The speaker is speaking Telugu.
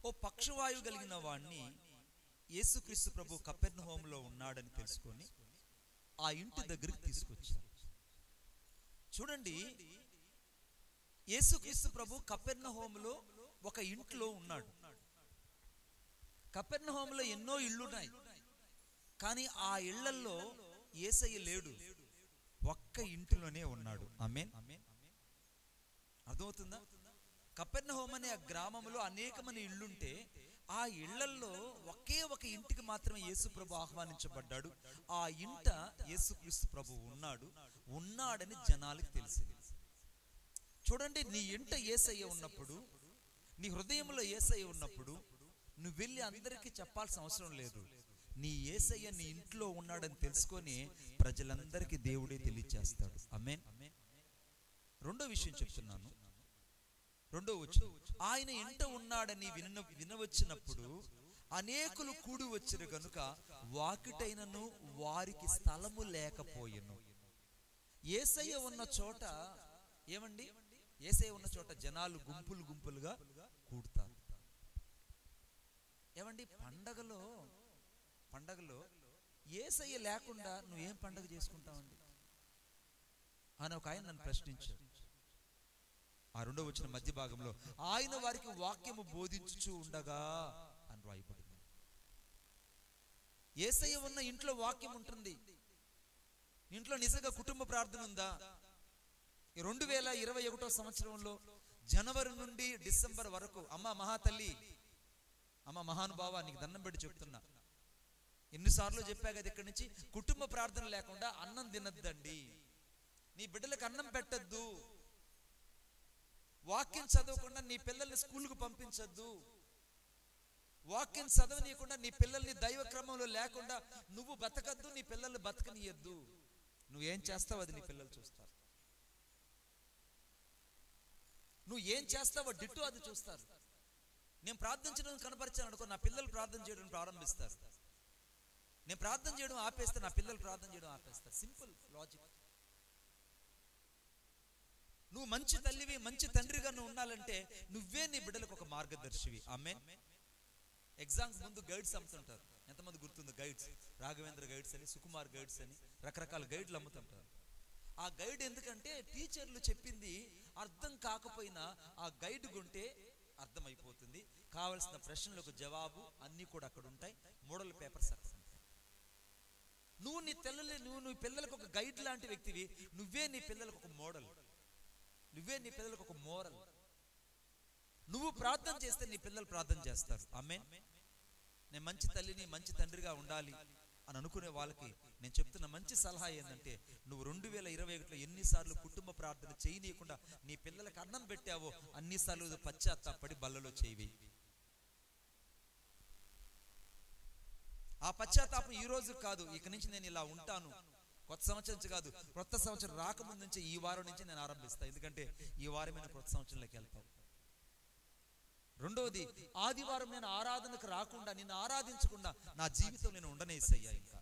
ఓ పక్షవాయువు కలిగిన వాణ్ణి యేసుక్రీస్తు ప్రభు కపెర్ణ హోంలో ఉన్నాడని తెలుసుకొని ఆ ఇంటి దగ్గరికి తీసుకొచ్చారు చూడండి యేసుక్రీస్తు ప్రభు కపెర్ణ హోంలో ఒక ఇంట్లో ఉన్నాడు కపెర్ణ హోంలో ఎన్నో ఇళ్ళున్నాయి కానీ ఆ ఇళ్లల్లో ఏసయ్య లేడు ఒక్క ఇంటిలోనే ఉన్నాడు ఆమె అర్థమవుతుందా కపెర్ణ హోమ్ అనే ఆ గ్రామంలో అనేకమైన ఇళ్ళుంటే ఆ ఇళ్లల్లో ఒకే ఒక ఇంటికి మాత్రమే యేసు ప్రభు ఆహ్వానించబడ్డాడు ఆ ఇంట యేసుక్రీస్తు ప్రభు ఉన్నాడు ఉన్నాడని జనాలకు తెలిసింది చూడండి నీ ఇంట ఏసయ్య ఉన్నప్పుడు నీ హృదయంలో ఏసయ్య ఉన్నప్పుడు నువ్వు వెళ్ళి అందరికీ చెప్పాల్సిన అవసరం లేదు నీ ఏసయ్య నీ ఇంట్లో ఉన్నాడని తెలుసుకొని ప్రజలందరికీ దేవుడే తెలియచేస్తాడు అమేన్ రెండో విషయం చెప్తున్నాను రెండో వచ్చు ఆయన ఇంట ఉన్నాడని విన వినవచ్చినప్పుడు అనేకులు కూడి వచ్చిన గనుక వాకిటైనను వారికి స్థలము లేకపోయెను ఏసయ్య ఉన్న చోట ఏమండి ఏసయ్య ఉన్న చోట జనాలు గుంపులు గుంపులుగా కూడతారు ఏమండి పండగలో పండగలో ఏసయ్య లేకుండా నువ్వేం పండగ చేసుకుంటావండి అని ఒక ఆయన నన్ను ప్రశ్నించాడు ఆ రెండో వచ్చిన మధ్య భాగంలో ఆయన వారికి వాక్యము బోధించుచు ఉండగా అని రాయబడింది ఏసయ్య ఉన్న ఇంట్లో వాక్యం ఉంటుంది ఇంట్లో నిజంగా కుటుంబ ప్రార్థన ఉందా ఈ రెండు వేల ఇరవై ఒకటో సంవత్సరంలో జనవరి నుండి డిసెంబర్ వరకు అమ్మ మహాతల్లి అమ్మ మహానుభావ నీకు దండం పెట్టి చెప్తున్నా ఎన్నిసార్లు చెప్పా కదా ఇక్కడి నుంచి కుటుంబ ప్రార్థన లేకుండా అన్నం తినద్దండి నీ బిడ్డలకు అన్నం పెట్టద్దు వాక్యం చదవకుండా నీ పిల్లల్ని స్కూల్కు పంపించద్దు వాక్యం చదవనీయకుండా నీ పిల్లల్ని దైవ క్రమంలో లేకుండా నువ్వు బతకద్దు నీ పిల్లల్ని బతకనీయద్దు నువ్వేం చేస్తావు అది నీ పిల్లలు చూస్తారు నువ్వు ఏం చేస్తావో డిట్టు అది చూస్తారు నేను ప్రార్థించడం కనపరిచాను అనుకో నా పిల్లలు ప్రార్థన చేయడం ప్రారంభిస్తారు నేను ప్రార్థన చేయడం ఆపేస్తే నా పిల్లలు ప్రార్థన చేయడం ఆపేస్తారు సింపుల్ లాజిక్ నువ్వు మంచి తల్లివి మంచి తండ్రిగా నువ్వు ఉండాలంటే నువ్వే నీ బిడ్డలకు ఒక మార్గదర్శివి ఆమె ఎగ్జామ్స్ ముందు గైడ్స్ అమ్ముతుంటారు ఎంతమంది గుర్తుంది గైడ్స్ రాఘవేంద్ర గైడ్స్ అని సుకుమార్ గైడ్స్ అని రకరకాల గైడ్లు అమ్ముతుంటారు ఆ గైడ్ ఎందుకంటే టీచర్లు చెప్పింది అర్థం కాకపోయినా ఆ గైడ్ కొంటే అర్థమైపోతుంది కావలసిన ప్రశ్నలకు జవాబు అన్నీ కూడా అక్కడ ఉంటాయి మోడల్ పేపర్స్ అక్కడ ఉంటాయి నువ్వు నీ పిల్లలు నువ్వు నీ పిల్లలకు ఒక గైడ్ లాంటి వ్యక్తివి నువ్వే నీ పిల్లలకు ఒక మోడల్ నువ్వే నీ పిల్లలకు ఒక మోరల్ నువ్వు ప్రార్థన చేస్తే నీ పిల్లలు ప్రార్థన చేస్తారు ఆమె నేను మంచి తల్లిని మంచి తండ్రిగా ఉండాలి అని అనుకునే వాళ్ళకి నేను చెప్తున్న మంచి సలహా ఏంటంటే నువ్వు రెండు వేల ఇరవై ఒకటిలో ఎన్నిసార్లు కుటుంబ ప్రార్థన చేయనీయకుండా నీ పిల్లలకు అన్నం పెట్టావో అన్నిసార్లు పశ్చాత్తాపడి బల్లలో చేయవి ఆ పశ్చాత్తాపం ఈ రోజు కాదు ఇక నుంచి నేను ఇలా ఉంటాను కొత్త సంవత్సరం నుంచి కాదు కొత్త సంవత్సరం రాకముందు నుంచి ఈ వారం నుంచి నేను ఆరంభిస్తాను ఎందుకంటే ఈ వారం నేను కొత్త సంవత్సరంలోకి వెళ్తాను రెండవది ఆదివారం నేను ఆరాధనకు రాకుండా నిన్ను ఆరాధించకుండా నా జీవితం నేను ఉండనేసయ్యా ఇంకా